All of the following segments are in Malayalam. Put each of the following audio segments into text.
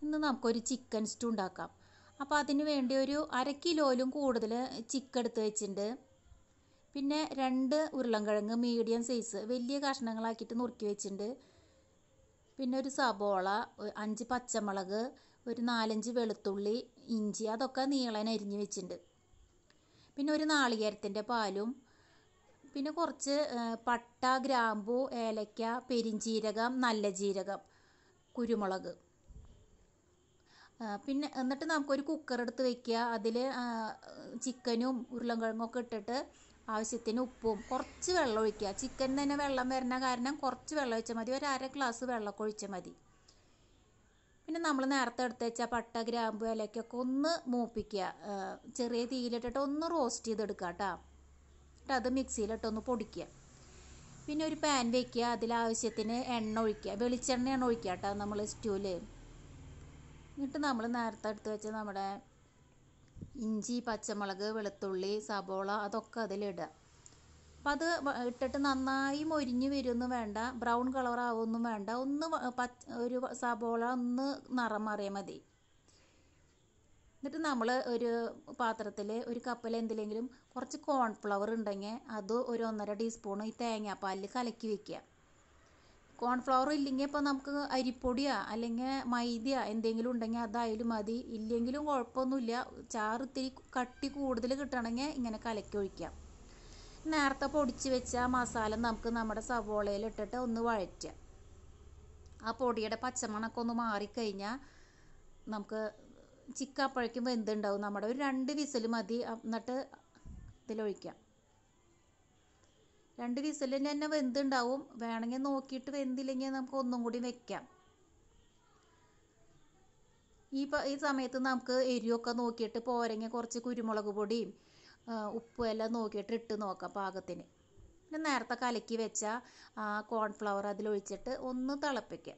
ഇന്ന് നമുക്കൊരു ചിക്കൻ സ്റ്റൂ ഉണ്ടാക്കാം അപ്പോൾ അതിന് വേണ്ടി ഒരു അര കിലോയിലും കൂടുതൽ ചിക്കൻ എടുത്ത് വെച്ചിട്ടുണ്ട് പിന്നെ രണ്ട് ഉരുളൻകിഴങ്ങ് മീഡിയം സൈസ് വലിയ കഷ്ണങ്ങളാക്കിയിട്ട് നുറുക്കി വെച്ചിട്ടുണ്ട് പിന്നെ ഒരു സബോള ഒ- അഞ്ച് പച്ചമുളക് ഒരു നാലഞ്ച് വെളുത്തുള്ളി ഇഞ്ചി അതൊക്കെ നീളൻ അരിഞ്ഞ് വെച്ചിട്ടുണ്ട് പിന്നെ ഒരു നാളികേരത്തിൻ്റെ പാലും പിന്നെ കുറച്ച് ആ, പട്ട ഗ്രാമ്പു ഏലക്ക പെരിഞ്ചീരകം നല്ല ജീരകം കുരുമുളക് ആ, പിന്നെ എന്നിട്ട് നമുക്കൊരു കുക്കർ എടുത്ത് വെക്കുക അതിൽ ചിക്കനും ഉരുളൻകിഴങ്ങും ഒക്കെ ഇട്ടിട്ട് ആവശ്യത്തിന് ഉപ്പും കുറച്ച് വെള്ളം ഒഴിക്കുക ചിക്കൻ തന്നെ വെള്ളം വരുന്ന കാരണം കുറച്ച് വെള്ളം ഒഴിച്ചാൽ മതി ഒരു അര ഗ്ലാസ് വെള്ളമൊക്കെ ഒഴിച്ചാൽ മതി പിന്നെ നമ്മൾ നേരത്തെ എടുത്ത് വെച്ച പട്ട ഗ്രാമ്പു ഇലക്കൊക്കെ ഒന്ന് മൂപ്പിക്കുക ആ, ചെറിയ തീയിലിട്ടിട്ട് ഒന്ന് റോസ്റ്റ് ചെയ്തെടുക്കുക കേട്ടോ എന്നിട്ട് അത് മിക്സിയിലിട്ടൊന്ന് പൊടിക്കുക പിന്നെ ഒരു പാൻ വെക്കുക അതിലാവശ്യത്തിന് എണ്ണ ഒഴിക്കുക വെളിച്ചെണ്ണയാണ് ഒഴിക്കുക കേട്ടോ നമ്മൾ സ്റ്റൂവിൽ എന്നിട്ട് നമ്മൾ നേരത്തെ എടുത്ത് വെച്ച നമ്മുടെ ഇഞ്ചി പച്ചമുളക് വെളുത്തുള്ളി സബോള അതൊക്കെ അതിലിടുക അപ്പം അത് വ- ഇട്ടിട്ട് നന്നായി മൊരിഞ്ഞ് വരുമൊന്നും വേണ്ട ബ്രൗൺ കളർ ആവുമൊന്നും വേണ്ട ഒന്ന് വ- പച്ച ഒരു സബോള ഒന്ന് നിറം മാറിയാൽ മതി എന്നിട്ട് നമ്മൾ ഒരു പാത്രത്തിൽ ഒരു കപ്പിൽ എന്തിലെങ്കിലും കുറച്ച് കോൺഫ്ലവർ ഉണ്ടെങ്കിൽ അത് ഒരു ഒന്നര ടീസ്പൂൺ ഈ തേങ്ങാപ്പാലിൽ കലക്കി വെക്കുക കോൺഫ്ലവർ ഇല്ലെങ്കിൽ ഇപ്പോൾ നമുക്ക് അരിപ്പൊടിയോ അല്ലെങ്കിൽ മൈദയോ എന്തെങ്കിലും ഉണ്ടെങ്കിൽ അതായാലും മതി ഇല്ലെങ്കിലും കുഴപ്പമൊന്നുമില്ല ചാറ് ഇത്തിരി കട്ടി കൂടുതൽ കിട്ടണമെങ്കിൽ ഇങ്ങനെ കലക്കി ഒഴിക്കാം നേരത്തെ പൊടിച്ച് വെച്ച ആ മസാല നമുക്ക് നമ്മുടെ സവോളയിൽ ഇട്ടിട്ട് ഒന്ന് വഴറ്റുക ആ പൊടിയുടെ പച്ചമണക്കം ഒന്ന് മാറിക്കഴിഞ്ഞാൽ നമുക്ക് ചിക്കൻ അപ്പോഴേക്കും വെന്തുണ്ടാവും നമ്മുടെ ഒരു രണ്ട് വിസിൽ മതി അ- എന്നിട്ട് ഇതിലൊഴിക്കാം രണ്ട് വിസിലിന് തന്നെ വെന്തുണ്ടാവും വേണമെങ്കിൽ നോക്കിയിട്ട് വെന്തില്ലെങ്കിൽ നമുക്ക് ഒന്നും കൂടി വെക്കാം ഈ പ ഈ സമയത്ത് നമുക്ക് എരിവൊക്കെ നോക്കിയിട്ട് പോരെങ്കിൽ കുറച്ച് കുരുമുളക് പൊടിയും ആ, ഉപ്പും എല്ലാം നോക്കിയിട്ട് ഇട്ട് നോക്കാം പാകത്തിന് പിന്നെ നേരത്തെ കലക്കി വെച്ച ആ കോൺഫ്ലവർ അതിലൊഴിച്ചിട്ട് ഒന്ന് തിളപ്പിക്കാം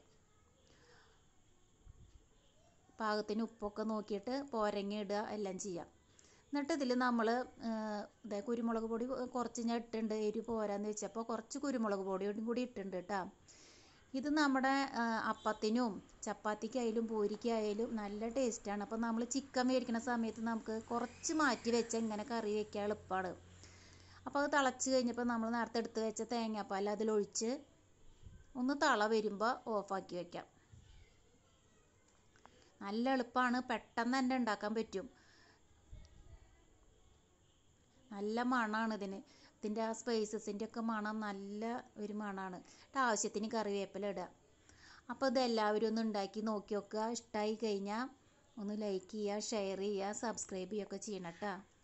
പാകത്തിന് ഉപ്പൊക്കെ നോക്കിയിട്ട് പോരങ്ങ ഇടുക എല്ലാം ചെയ്യാം എന്നിട്ട് ഇതിൽ നമ്മൾ ഇതേ കുരുമുളക് പൊടി കുറച്ച് ഞാൻ ഇട്ടിട്ടുണ്ട് എരിവ് പോരാന്ന് വെച്ചപ്പോൾ കുറച്ച് കുരുമുളക് പൊടിയോടും കൂടി ഇട്ടിട്ടുണ്ട് കേട്ടോ ഇത് നമ്മുടെ ആ, അപ്പത്തിനും ചപ്പാത്തിക്കായാലും പൂരിക്കായാലും നല്ല ടേസ്റ്റാണ് അപ്പോൾ നമ്മൾ ചിക്കൻ മേടിക്കുന്ന സമയത്ത് നമുക്ക് കുറച്ച് മാറ്റി വെച്ചാൽ ഇങ്ങനെ കറി വെക്കാൻ എളുപ്പമാണ് അപ്പോൾ അത് തിളച്ച് കഴിഞ്ഞപ്പോൾ നമ്മൾ നേരത്തെ എടുത്ത് വെച്ച തേങ്ങാപ്പാൽ അതിലൊഴിച്ച് ഒന്ന് തള വരുമ്പോൾ ഓഫാക്കി വെക്കാം നല്ല എളുപ്പമാണ് പെട്ടെന്ന് തന്നെ ഉണ്ടാക്കാൻ പറ്റും നല്ല മണമാണ് ഇതിന് ഇതിൻ്റെ ആ സ്പൈസസിൻ്റെ ഒക്കെ മണം നല്ല ഒരു മണമാണ് എന്നിട്ട് ആവശ്യത്തിന് കറിവേപ്പില ഇടുക അപ്പോൾ ഇത് എല്ലാവരും ഒന്ന് ഉണ്ടാക്കി നോക്കി നോക്കുക ഇഷ്ടമായി കഴിഞ്ഞാൽ ഒന്ന് ലൈക്ക് ചെയ്യുക ഷെയർ ചെയ്യുക സബ്സ്ക്രൈബ് ചെയ്യുകയൊക്കെ ചെയ്യണം കേട്ടോ